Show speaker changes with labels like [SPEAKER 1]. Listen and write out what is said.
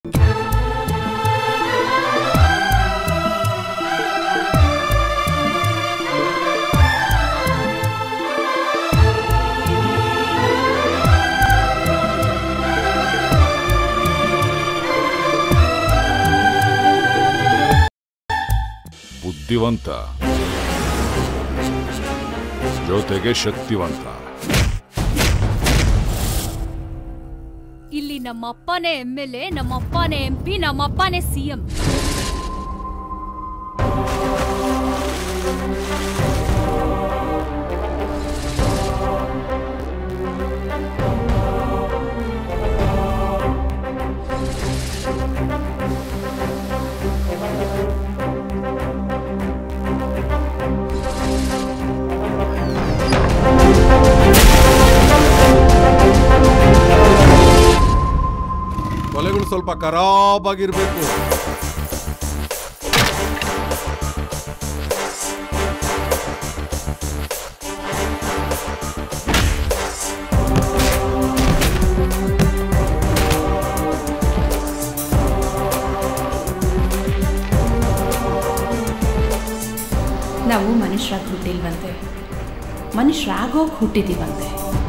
[SPEAKER 1] ಬುದ್ಧಿವಂತ ಜೊತೆಗೆ ಶಕ್ತಿವಂತ
[SPEAKER 2] ಇಲ್ಲಿ ನಮ್ಮಪ್ಪನೇ ಎಂ ಎಲ್ ಎ ನಮ್ಮಪ್ಪನೇ ಎಂ ಪಿ ನಮ್ಮಪ್ಪನೇ ಸಿ ಎಂ
[SPEAKER 3] ಕೊಲೆಗಳು ಸ್ವಲ್ಪ ಖರಾಬಾಗಿರ್ಬೇಕು
[SPEAKER 4] ನಾವು ಮನುಷ್ಯರಾಗಿ ಹುಟ್ಟಿಲ್ವಂತೆ ಮನುಷ್ಯರಾಗೋಗಿ ಹುಟ್ಟಿದ್ದೀವಂತೆ